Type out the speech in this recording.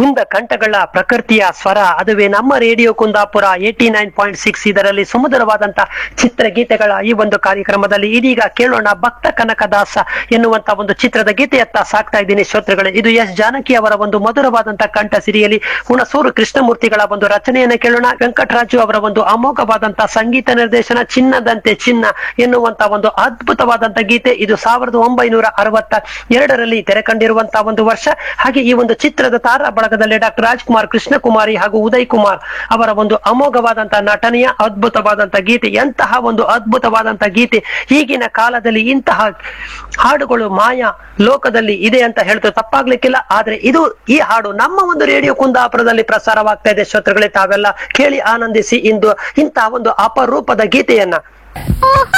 ಕುಂದ ಕಂಠಗಳ ಪ್ರಕೃತಿಯ ಸ್ವರ ಅದುವೇ ನಮ್ಮ radio Kundapura eighty nine point six ಇದರಲ್ಲಿ ಸುಮಧುರವಾದಂತ ಚಿತ್ರಗೀತೆಗಳ ಈ ಒಂದು ಕಾರ್ಯಕ್ರಮದಲ್ಲಿ ಇದೀಗ ಕೇಳೋಣ ಭಕ್ತ ಕನಕದಾಸ ಎನ್ನುವಂತ ಒಂದು ಚಿತ್ರದ ಗೀತೆಯತ್ತ ಸಾಕ್ತಾ ಇದ್ದೀನಿ ಶ್ರೋತೃಗಳೇ ಇದು ಎಸ್ ಜಾನಕಿ ಅವರ ಒಂದು ಮಧುರವಾದಂತ ಕಂಠ ಸಿರಿಯಲ್ಲಿ ಹುಣಸೂರು ಕೃಷ್ಣಮೂರ್ತಿಗಳ ಒಂದು ರಚನೆಯನ್ನ ಕೇಳೋಣ ವೆಂಕಟರಾಜು ಅವರ ಒಂದು ಅಮೋಘವಾದಂತ ಸಂಗೀತ ನಿರ್ದೇಶನ ಚಿನ್ನದಂತೆ ಚಿನ್ನ ಎನ್ನುವಂತ ಒಂದು ಅದ್ಭುತವಾದಂತ ಗೀತೆ ಇದು ಸಾವಿರದ ಒಂಬೈನೂರ ಅರವತ್ತ ಎರಡರಲ್ಲಿ ತೆರೆ ಕಂಡಿರುವಂತಹ ಒಂದು ವರ್ಷ ಹಾಗೆ ಈ ಒಂದು ಚಿತ್ರದ ತಾರಾ ಬಳಗದಲ್ಲಿ ಡಾಕ್ಟರ್ ರಾಜ್ಕುಮಾರ್ ಕೃಷ್ಣಕುಮಾರಿ ಹಾಗೂ ಉದಯ್ ಕುಮಾರ್ ಅವರ ಒಂದು ಅಮೋಘವಾದಂತಹ ನಟನೆಯ ಅದ್ಭುತವಾದಂತ ಗೀತೆ ಎಂತಹ ಒಂದು ಅದ್ಭುತವಾದಂತ ಗೀತೆ ಈಗಿನ ಕಾಲದಲ್ಲಿ ಇಂತಹ ಹಾಡುಗಳು ಮಾಯಾ ಲೋಕದಲ್ಲಿ ಇದೆ ಅಂತ ಹೇಳ್ತು ತಪ್ಪಾಗ್ಲಿಕ್ಕಿಲ್ಲ ಆದ್ರೆ ಇದು ಈ ಹಾಡು ನಮ್ಮ ಒಂದು ರೇಡಿಯೋ ಕುಂದಾಪುರದಲ್ಲಿ ಪ್ರಸಾರವಾಗ್ತಾ ಇದೆ ಶ್ರೋತೃಗಳೇ ತಾವೆಲ್ಲ ಕೇಳಿ ಆನಂದಿಸಿ ಇಂದು ಇಂತಹ ಒಂದು ಅಪರೂಪದ ಗೀತೆಯನ್ನ ಓಹೋ